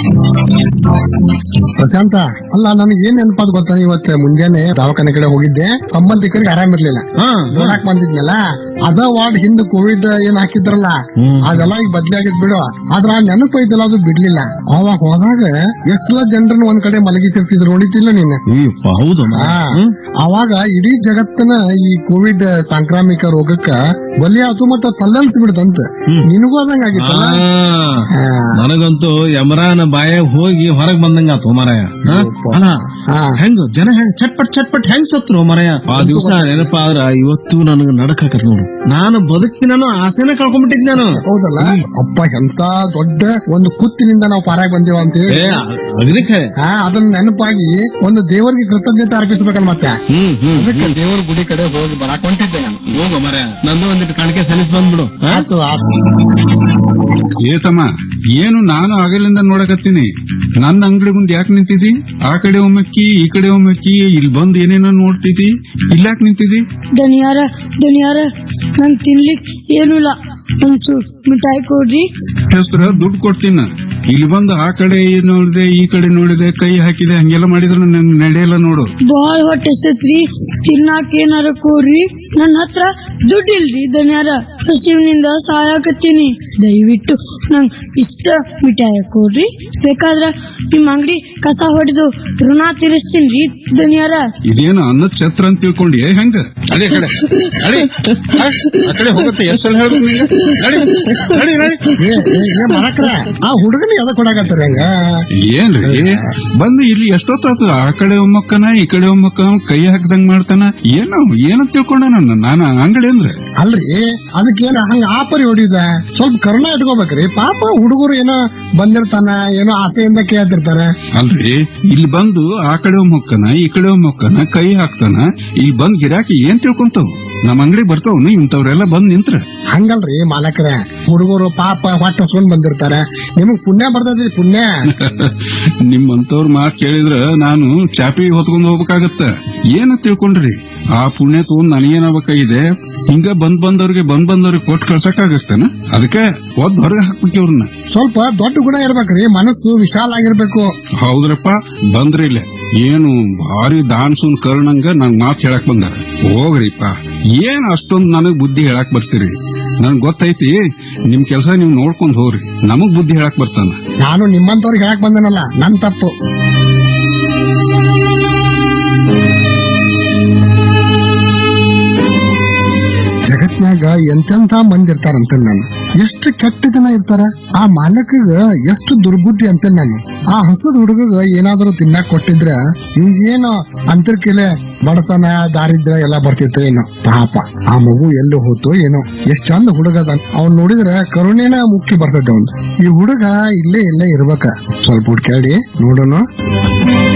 ಪ್ರಶಾಂತ ಅಲ್ಲ ನನಗೆ ಏನ್ ನೆನಪಾದ್ ಗೊತ್ತಾ ಇವತ್ತು ಮುಂಜಾನೆ ದವಾಖಾನೆ ಕಡೆ ಹೋಗಿದ್ದೆ ಸಂಬಂಧಿಕರಿಗೆ ಆರಾಮಿರ್ಲಿಲ್ಲ ಹಾ ನೋಡಕ್ ಬಂದಿದ್ನಲ್ಲ ಅದ ವಾರ್ಡ್ ಹಿಂದ್ ಕೋವಿಡ್ ಏನ್ ಹಾಕಿದ್ರಲ್ಲ ಅದೆಲ್ಲ ಈಗ ಬದ್ಲಿ ಆಗಿದ್ ಬಿಡು ಆದ್ರ ಆ ನೆನಪು ಐತಲ್ಲ ಅದು ಬಿಡ್ಲಿಲ್ಲ ಅವಾಗ ಹೋದಾಗ ಎಷ್ಟೆಲ್ಲ ಜನರನ್ನ ಒಂದ್ ಕಡೆ ಮಲಗಿಸಿರ್ತಿದ್ರು ನೋಡಿತಿಲ್ಲ ನೀನು ಅಯ್ಯಪ್ಪ, ಹೌದು ಮರ. ಆ, ಹ್ಮ್. ಅವಾಗ ಇಡೀ ಜಗತ್ತನ ಈ ಕೋವಿಡ್ ಸಾಂಕ್ರಾಮಿಕ ರೋಗಕ್ಕ ಬಲಿ ಆತು ಮತ್ತ ತಲ್ಲನ್ಸಿ ಬಿಡ್ತಂತ ನಿನಗೂ ಅದಂಗ ಆಗಿತ್ತಲ್ಲ ಆ, ಆ, ನನಗಂತೂ ಯಮರಾನ ಬಾಯಾಗ ಹೋಗಿ ಹೊರಗ್ ಬಂದಂಗ ಆತು ಮರಯ ಯಪ್ಪ. ಅಲ್ಲ ಆ, ಹೆಂಗ ಜನ ಹೆಂಗ್ ಚಟ್ಪಟ್ ಚಟ್ಪಟ್ ಹೆಂಗ್ ಸತ್ರು ಮರಯ ಆ ದಿವಸ ನೆನಪಾದ್ರ ಇವತ್ತು ನನಗ ನಡಕಾಕತ್ ನೋಡು ನಾನು ಬದುಕ್ತಿನೋ ಆಸೆನ ಕಳ್ಕೊಂಡ್ಬಿಟ್ಟಿದ್ ನಾನು ಹೌದಲ್ಲ ಅಪ್ಪ ಎಂತ ದೊಡ್ಡ ಒಂದು ಕುತ್ತಿನಿಂದ ನಾವು ಪಾರಾಗ ಬಂದೇವ ಅಂತ ಹೇಳಿ ಏ ಅಗದಿ ಖರೆ ಆ, ಅದನ್ನ ನೆನಪಾಗಿ ಒಂದು ದೇವರಿಗೆ ಕೃತಜ್ಞತೆ ಅರ್ಪಿಸ್ಬೇಕಲ್ಲ ಮತ್ತೆ ಹ್ಮ್ ಹ್ಮ್ ಅದಕ್ಕೆ ದೇವರ ಗುಡಿ ಕಡೆ ಹೋಗಿ ಬರಾಕ್ ಹೊಂಟಿದ್ದೆ ನಾನು ಹೋಗು ಮರ ನಂದು ಒಂದಿಟ್ಟು ಕಾಣಿಕೆ ಸಲ್ಲಿಸ್ ಬಂದ್ಬಿಡು ಆ? ಆಯ್ತು ಆಯ್ತು ಏತಮ್ಮ ಏನು ನಾನು ಆಗಲಿಂದ ನೋಡಕತ್ತೀನಿ ನನ್ನ ಅಂಗಡಿ ಮುಂದೆ ಯಾಕೆ ನಿಂತಿದಿ ಆ ಕಡೆ ಒಮ್ಮಕ್ಕಿ ಈ ಕಡೆ ಒಮ್ಮಕ್ಕಿ ಇಲ್ಲಿ ಬಂದ್ ಏನೇನೋ ನೋಡ್ತಿದಿ ಇಲ್ಲಾಕ್ ನಿಂತಿದಿ ದನಿಯಾರ ದನಿಯಾರ ನಂಗ್ ತಿನ್ಲಿಕ್ ಏನೂ ಇಲ್ಲ ಒಂಚೂರು ಮಿಠಾಯಿ ಕೊಡ್ರಿ ಹೆಸ್ರ ದುಡ್ಡು ಕೊಡ್ತೀನ ಇಲ್ಲಿ ಬಂದು ಆ ಕಡೆ ನೋಡಿದೆ ಈ ಕಡೆ ನೋಡಿದೆ ಕೈ ಹಾಕಿದೆ ಹಂಗೆಲ್ಲ ಮಾಡಿದ್ರೆ ನನ್ ನಡೆಯಲ್ಲ ನೋಡು ಬಾಳ ಹೊಟ್ಟೆ ಎಸತ್ರಿ ತಿನ್ನಾಕ ಏನಾರ ಕೊಡ್ರಿ ನನ್ನ ಹತ್ರ ದುಡ್ಡು ಇಲ್ರಿ ದನಿಯಾರ ಹಸಿವಿನಿಂದ ಸಾಯಾಕತ್ತೀನಿ ದಯವಿಟ್ಟು ನಂಗ್ ಇಷ್ಟ ಮಿಠಾಯಿ ಕೊಡ್ರಿ ಬೇಕಾದ್ರ ನಿಮ್ ಅಂಗಡಿ ಕಸ ಹೊಡೆದು ಋಣ ತೀರಿಸ್ತೀನ್ರಿ ದನಿಯಾರ ಇದೇನು ಅನ್ನದ ಛತ್ರ ಅಂತ ತಿಳ್ಕೊಂಡಿ ಹೆಂಗ ಅದೇ ಕಡೆ ನಡಿ. ಆ, ಆ ಕಡೆ ಹೋಗತ್ತೆ ಎಷ್ಟು ಸಲ ಹೇಳ್ಬೇಕು ನಿಂಗೆ? ನಡಿ, ನಡಿ, ನಡಿ. ಏ ಏ, ಏ ಮಾಡಕ್ರ ಆ ಹುಡುಗನಿಗೆ ಎದ ಕೊಡಾಕತ್ತಾರ ಹೆಂಗ ಏನ್ರಿ ಬಂದು ಇಲ್ಲಿ ಎಷ್ಟೊತ್ತಾತು ಆ ಕಡೆ ಒಮ್ಮಕ್ಕನ ಈ ಕಡೆ ಒಮ್ಮಕ್ಕನ ಕೈ ಹಾಕ್ದಂಗ್ ಮಾಡ್ತಾನ ಏನೋ ಏನೋ ತಿಳ್ಕೊಂಡ ನನ್ನ ನಾನು ಅಂಗಡಿ ಅಂದ್ರೆ ಅಲ್ರಿ ಅದಕ್ಕೇನ ಹಂಗ ಆಪರಿ ಹೊಡಿಯುದ ಸ್ವಲ್ಪ ಕರುಣ ಇಟ್ಕೋಬೇಕ್ರಿ ಪಾಪ ಹುಡುಗರು ಏನೋ ಬಂದಿರ್ತಾನ ಏನೋ ಆಸೆಯಿಂದ ಕೇಳ್ತಿರ್ತಾರ ಅಲ್ರಿ ಇಲ್ಲಿ ಬಂದು ಆ ಕಡೆ ಒಮ್ಮಕ್ಕನ ಈ ಕಡೆ ಒಮ್ಮಕ್ಕನ ಕೈ ಹಾಕ್ತಾನ ಇಲ್ಲಿ ಬಂದ್ ಗಿರಾಕಿ ಏನ್ ತಿಳ್ಕೊಂತಾವ್ ನಮ್ ಅಂಗಡಿ ಬರ್ತಾವ್ ಇಂಥವ್ರೆಲ್ಲ ಬಂದ್ ನಿಂತ್ರ ಹಂಗಲ್ರಿ ಮಾಲಕ್ರ ಹುಡುಗರು ಪಾಪ ಹೊಟ್ಟೆ ಹಸ್ಕೊಂಡ್ ಬಂದಿರ್ತಾರ ನಿಮಗ್ ಪುಣ್ಯ ಬರ್ತೈತಿ ಪುಣ್ಯ ನಿಮ್ಮಂತವ್ರ ಮಾತ್ ಕೇಳಿದ್ರ ನಾನು ಚಾಪಿ ಹೊತ್ಕೊಂಡ್ ಹೋಗ್ಬೇಕಾಗತ್ತ ಏನ ತಿಳ್ಕೊಂಡ್ರಿ ಆ ಪುಣ್ಯ ತಗೊಂಡ್ ನನಗೇನಾಗಬೇಕಾಗಿದೆ ಹಿಂಗ ಬಂದ್ ಬಂದವ್ರಿಗೆ ಬಂದ್ ಬಂದವ್ರಿಗೆ ಕೊಟ್ಟು ಕಳ್ಸಕ್ಕಾಗತ್ತೇನ ಅದಕ್ಕೆ ಒದ್ ಹೊರಗೆ ಹಾಕ್ಬಿಟ್ಟಿ ಅವ್ರನ್ನ ಸ್ವಲ್ಪ ದೊಡ್ಡ ಗುಣ ಇರ್ಬೇಕ್ರಿ ಮನಸ್ಸು ವಿಶಾಲ ಆಗಿರ್ಬೇಕು ಹೌದ್ರಪ್ಪ ಬಂದ್ರಿ ಇಲ್ಲೇ ಏನು ಭಾರಿ ದಾನ್ಸೂನ್ ಕರ್ಣಂಗ ನನ್ ಮಾತ್ ಹೇಳಕ್ ಬಂದಾರ ಹೋಗ್ರಿಪ್ಪ ಏನ್ ಅಷ್ಟೊಂದ್ ನನಗ್ ಬುದ್ಧಿ ಹೇಳಕ್ ಬರ್ತೀರಿ ನನ್ ಗೊತ್ತೈತಿ ನಿಮ್ ಕೆಲಸ ನೀವ್ ನೋಡ್ಕೊಂಡ್ ಹೋಗ್ರಿ ನಮಗ್ ಬುದ್ಧಿ ಹೇಳಕ್ ಬರ್ತಾನ ನಾನು ನಿಮ್ಮಂತವ್ರಿಗೆ ಹೇಳಕ್ ಬಂದನಲ್ಲ ನನ್ ತಪ್ಪು ಜಗತ್ನಾಗ ಎಂತೆಂತ ಮಂದಿ ಇರ್ತಾರಂತ ನಾನು ಎಷ್ಟು ಕೆಟ್ಟ ಜನ ಇರ್ತಾರ ಆ ಮಾಲಕಗ ಎಷ್ಟು ದುರ್ಬುದ್ಧಿ ಅಂತ ನಾನು ಆ ಹಸದ ಹುಡುಗಗ ಏನಾದ್ರೂ ತಿನ್ನಾಕ್ ಕೊಟ್ಟಿದ್ರ ಇವ್ಗೇನೋ ಅಂತರ್ಕೆಲೆ ಬಡತನ ದಾರಿದ್ರ ಎಲ್ಲ ಬರ್ತಿತ್ತು ಏನೋ ಪಾಪ ಆ ಮಗು ಎಲ್ಲಿ ಹೋತೋ ಏನೋ ಎಷ್ಟ್ ಚಂದ ಹುಡುಗ ಅದ ಅವ್ನ್ ನೋಡಿದ್ರ ಕರುಣೆನ ಮುಕ್ಕಿ ಬರ್ತೈತೆ ಅವ್ನು ಈ ಹುಡುಗ ಇಲ್ಲೇ ಇಲ್ಲೇ ಇರ್ಬೇಕ ಸ್ವಲ್ಪ ಹುಡ್ಕ್ಯಾಡಿ ನೋಡೋಣ